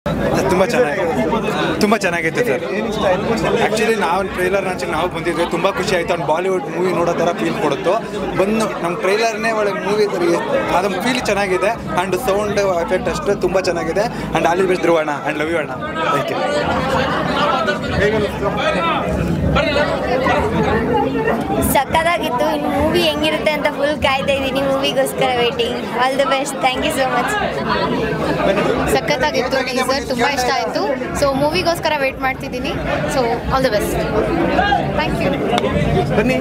ತುಂಬ ಚೆನ್ನಾಗಿ ತುಂಬ ಚೆನ್ನಾಗಿತ್ತು ಸರ್ ಆ್ಯಕ್ಚುಲಿ ನಾವು ಟ್ರೈಲರ್ ನಾಚಿಗೆ ನಾವು ಬಂದಿದ್ವಿ ತುಂಬ ಖುಷಿ ಆಯಿತು ಅವ್ನು ಬಾಲಿವುಡ್ ಮೂವಿ ನೋಡೋ ಥರ ಫೀಲ್ ಕೊಡುತ್ತು ಬಂದು ನಮ್ಮ ಟ್ರೈಲರ್ನೇ ಒಳ್ಳೆ ಮೂವಿ ಅದೊಂದು ಫೀಲ್ ಚೆನ್ನಾಗಿದೆ ಆ್ಯಂಡ್ ಸೌಂಡ್ ಎಫೆಕ್ಟ್ ಅಷ್ಟು ತುಂಬ ಚೆನ್ನಾಗಿದೆ ಆ್ಯಂಡ್ ಆಲಿ ಬೆಸ್ಟ್ ಧ್ರುವಣ ಆ್ಯಂಡ್ ಲವ್ ಯು ಅಣ್ಣ ಥ್ಯಾಂಕ್ ಯು ಸಕ್ಕದಾಗಿತ್ತು ಇನ್ನು ಮೂವಿ ಹೆಂಗಿರುತ್ತೆ ಅಂತ ಫುಲ್ ಕಾಯ್ತಾ ಇದ್ದೀನಿ ಮೂವಿಗೋಸ್ಕರ waiting all the best thank you so much ಸಖತ್ತಾಗಿತ್ತು ಟೀಸರ್ ತುಂಬ ಇಷ್ಟ ಆಯಿತು ಸೊ ಮೂವಿಗೋಸ್ಕರ ವೆಯ್ಟ್ ಮಾಡ್ತಿದ್ದೀನಿ so all the best thank you ಬನ್ನಿ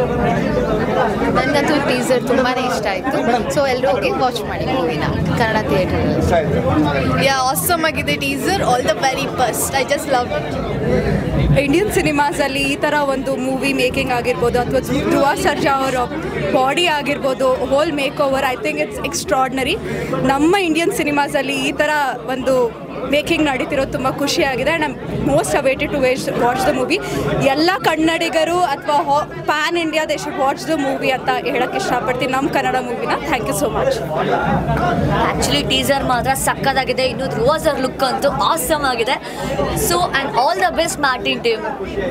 ನನಗಂತೂ ಟೀಸರ್ ತುಂಬಾ ಇಷ್ಟ ಆಯಿತು ಸೊ ಎಲ್ಲರೂ ಹೋಗಿ ವಾಚ್ ಮಾಡಿ ಮೂವಿನ ಕನ್ನಡ ಥಿಯೇಟರ್ ಯಾ ಆಸಮ್ ಆಗಿದೆ teaser all the very first I just love Indian ಸಿನಿಮಾಸಲ್ಲಿ ಈ ಥರ ಒಂದು ಮೂವಿ ಮೇಕಿಂಗ್ ಆಗಿರ್ಬೋದು ಅಥವಾ ಧ್ರುವ ಸರ್ಜಾ ಅವರ ಬಾಡಿ ಆಗಿರ್ಬೋದು whole makeover I think it's extraordinary ನಮ್ಮ ಇಂಡಿಯನ್ ಸಿನಿಮಾಸಲ್ಲಿ ಈ ಥರ ಒಂದು ಮೇಕಿಂಗ್ ನಡೀತಿರೋದು ತುಂಬ ಖುಷಿಯಾಗಿದೆ and most awaited two ways watch the movie ಎಲ್ಲ ಕನ್ನಡಿಗರು ಅಥವಾ pan India they should watch the movie ಅಂತ ಹೇಳಕ್ಕೆ ಇಷ್ಟಪಡ್ತೀನಿ ನಮ್ಮ ಕನ್ನಡ ಮೂವಿನ thank you so much actually teaser ಮಾತ್ರ ಸಕ್ಕತ್ತಾಗಿದೆ ಇನ್ನು ಧ್ರುವ ಸರ್ ಲುಕ್ ಅಂತೂ ಆಸಮ್ ಆಗಿದೆ so and all the best Martin team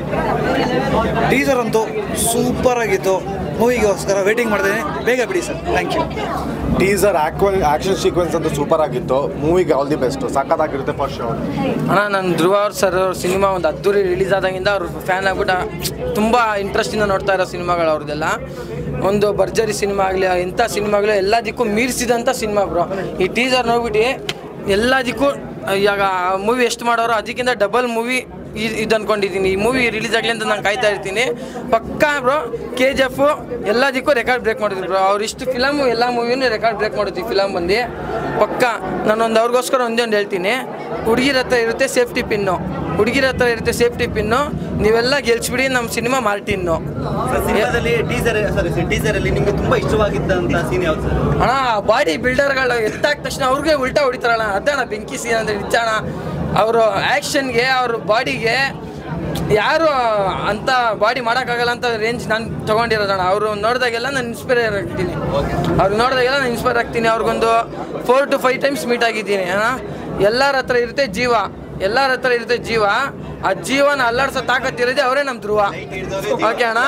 teaser ಅಂತೂ ಸೂಪರ್ ಆಗಿತ್ತು ಮೂವಿಗೋಸ್ಕರ ವೇಟಿಂಗ್ ಮಾಡ್ತೀನಿ ಬೇಗ ಬಿಡಿ sir thank you teaser actual action sequence ಅಂತೂ ಸೂಪರ್ ಆಗಿತ್ತು ಮೂವಿಗೆ ಆಲ್ ದಿ ಬೆಸ್ಟ್ ಸಖತ್ತಾಗಿರುತ್ತೆ ಫಸ್ಟ್ ಶೋ ಅಣ್ಣ ನಾನು ಧ್ರುವ ಅವ್ರ ಸರ್ ಅವ್ರ ಸಿನಿಮಾ ಒಂದು ಅದ್ದೂರಿ ರಿಲೀಸ್ ಆದಾಗಿಂದ ಅವ್ರ ಫ್ಯಾನ್ ಆಗ್ಬಿಟ್ಟು ತುಂಬ ಇಂಟ್ರೆಸ್ಟಿಂದ ನೋಡ್ತಾ ಇರೋ ಸಿನಿಮಾಗಳು ಅವ್ರದ್ದೆಲ್ಲ ಒಂದು ಭರ್ಜರಿ ಸಿನಿಮಾ ಆಗಲಿ ಎಂಥ ಸಿನಿಮಾಗಳು ಎಲ್ಲದಕ್ಕೂ ಮೀರಿಸಿದಂಥ ಸಿನಿಮಾ ಬ್ರೋ ಈ ಟೀಸರ್ ನೋಡ್ಬಿಟ್ಟು ಎಲ್ಲದಕ್ಕೂ ಇವಾಗ ಮೂವಿ ಎಷ್ಟು ಮಾಡೋರು ಅದಕ್ಕಿಂತ ಡಬಲ್ ಮೂವಿ ಇದು ಅನ್ಕೊಂಡಿದ್ದೀನಿ ಈ ಮೂವಿ ರಿಲೀಸ್ ಆಗಲಿ ಅಂತ ನಾನು ಕಾಯ್ತಾ ಇರ್ತೀನಿ ಪಕ್ಕಾ ಬ್ರೋ ಕೆ ಜಿ ಎಫ್ ಎಲ್ಲದಕ್ಕೂ ರೆಕಾರ್ಡ್ ಬ್ರೇಕ್ ಮಾಡಿದ್ರು ಬ್ರೋ ಅವ್ರು ಇಷ್ಟು ಫಿಲಮು ಎಲ್ಲ ಮೂವಿನೂ ರೆಕಾರ್ಡ್ ಬ್ರೇಕ್ ಮಾಡಿದ್ವಿ ಫಿಲಮ್ ಬಂದು ಪಕ್ಕ ನಾನೊಂದು ಅವ್ರಿಗೋಸ್ಕರ ಒಂದೇ ಒಂದು ಹೇಳ್ತೀನಿ ಹುಡುಗಿರ ಹತ್ರ ಇರುತ್ತೆ ಸೇಫ್ಟಿ ಪಿನ್ನು ಹುಡುಗಿರ ಹತ್ರ ಇರುತ್ತೆ ಸೇಫ್ಟಿ ಪಿನ್ನು ನೀವೆಲ್ಲ ಗೆಲ್ಸ್ಬಿಡಿ ನಮ್ಮ ಸಿನಿಮಾ ಮಾರ್ಟಿನ್ನು ಸಿನಿಮಾದಲ್ಲಿ ಟೀಸರ್ ಸಾರಿ ಟೀಸರ್ ಅಲ್ಲಿ ನಿಮ್ಗೆ ತುಂಬಾ ಇಷ್ಟವಾಗಿದ್ದಂತ ಸೀನ್ ಯಾವ್ದು ಸರ್ ಅಣ್ಣ ಬಾಡಿ ಬಿಲ್ಡರ್ಗಳು ಎತ್ತಾದ ತಕ್ಷಣ ಅವ್ರಿಗೆ ಉಲ್ಟಾ ಹೊಡಿತಾರಣ್ಣ ಅದಣ್ಣ ಬೆಂಕಿ ಸೀನ್ ಅಂದ್ರೆ ನಿಜಾಣ ಅವರು ಆ್ಯಕ್ಷನ್ಗೆ ಅವ್ರ ಬಾಡಿಗೆ ಯಾರು ಅಂತ ಬಾಡಿ ಮಾಡೋಕ್ಕಾಗಲ್ಲ ಅಂತ ರೇಂಜ್ ನಾನು ತೊಗೊಂಡಿರೋದಣ್ಣ ಅವರು ನೋಡಿದಾಗೆಲ್ಲ ನಾನು ಇನ್ಸ್ಪೈರ್ ಆಗ್ತೀನಿ ಅವ್ರು ನೋಡಿದಾಗೆಲ್ಲ ನಾನು ಇನ್ಸ್ಪೈರ್ ಆಗ್ತೀನಿ ಅವ್ರಿಗೊಂದು four to five times meet ಆಗಿದ್ದೀನಿ ಅಣ್ಣ ಎಲ್ಲರ ಹತ್ರ ಇರುತ್ತೆ ಜೀವ ಎಲ್ಲರ ಹತ್ರ ಇರುತ್ತೆ ಜೀವ ಆ ಜೀವನ ಅಲ್ಲಾಡ್ಸೋ ತಾಕತ್ತಿರೋದೇ ಅವರೇ ನಮ್ಮ ಧ್ರುವ ಓಕೆ ಅಣ್ಣ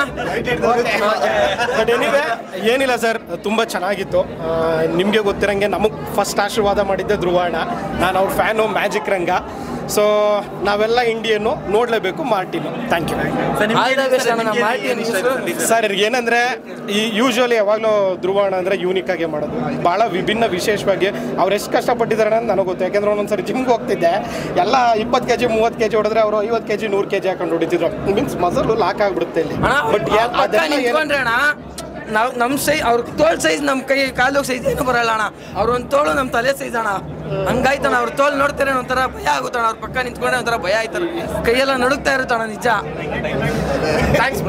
ಬಟ್ ಎನಿವೆ ಏನಿಲ್ಲ ಸರ್ ತುಂಬ ಚೆನ್ನಾಗಿತ್ತು ನಿಮಗೆ ಗೊತ್ತಿರಂಗೆ ನಮಗೆ ಫಸ್ಟ್ ಆಶೀರ್ವಾದ ಮಾಡಿದ್ದೆ ಧ್ರುವ ಅಣ್ಣ ನಾನು ಅವ್ರ ಫ್ಯಾನು ಮ್ಯಾಜಿಕ್ ರಂಗ ಸೊ ನಾವೆಲ್ಲ ಇಂಡಿಯನ್ನು ನೋಡಲೇಬೇಕು Martin thank you All the best ಅಣ್ಣ, ನಮ್ಮ ಮಾರ್ಟಿನ್ ಸರ್ ಏನಂದ್ರೆ ಈ ಯೂಶ್ವಲಿ ಯಾವಾಗಲೂ ಧ್ರುವ ಅಣ್ಣ ಅಂದರೆ ಯೂನಿಕ್ ಆಗಿ ಮಾಡೋದು ಭಾಳ ವಿಭಿನ್ನ ವಿಶೇಷವಾಗಿ ಅವ್ರು ಎಷ್ಟು ಕಷ್ಟಪಟ್ಟಿದ್ದಾರೆ ಅನ್ನೋದು ನನಗೆ ಗೊತ್ತು ಯಾಕೆಂದ್ರೆ ಒಂದೊಂದ್ಸರಿ ಜಿಮ್ಗೆ ಹೋಗ್ತಿದ್ದೆ ಎಲ್ಲ ಇಪ್ಪತ್ತು ಕೆ ಜಿ ಮೂವತ್ತು ಕೆ ಜಿ ಹೊಡೆದ್ರೆ ಅವರು ಐವತ್ತು ಕೆ ಜಿ ನೂರು ಕೆ ಜಿ ಹಾಕೊಂಡು ಹೊಡಿತಿದ್ರು ಮೀನ್ಸ್ ಮಸಲು ಲಾಕ್ ಆಗ್ಬಿಡುತ್ತೆ ಇಲ್ಲಿ ಅಣ್ಣ ಬಟ್ ಪಕ್ಕ ನಿಂತ್ಕೊಂಡ್ರೆ ಅಣ್ಣ ನಾವು ನಮ್ಮ ಸೈಜ್ ಅವ್ರ ತೋಲ್ ಸೈಜ್ ನಮ್ಮ ಕೈ ಕಾಲು ಸೈಜ್ ಏನು ಬರಲ್ಲ ಅಣ್ಣ ಅವ್ರ ಒಂದು ತೋಳು ನಮ್ಮ ತಲೆ ಸೈಜ್ ಅಣ್ಣ ಹಂಗಾಯ್ತಣ್ಣ ಅವ್ರ ತೋಲ್ ನೋಡ್ತಾರೆ ಒಂಥರ ಭಯ ಆಗುತ್ತಣ್ಣ ಅವ್ರ ಪಕ್ಕ ನಿಂತ್ಕೊಂಡ್ರೆ ಒಂಥರ ಭಯ ಆಯ್ತಣ್ಣ ಕೈಯೆಲ್ಲ ನಡುಗ್ತಾ ಇರುತ್ತಣ್ಣ ನಿಜ ಥ್ಯಾಂಕ್ಸ್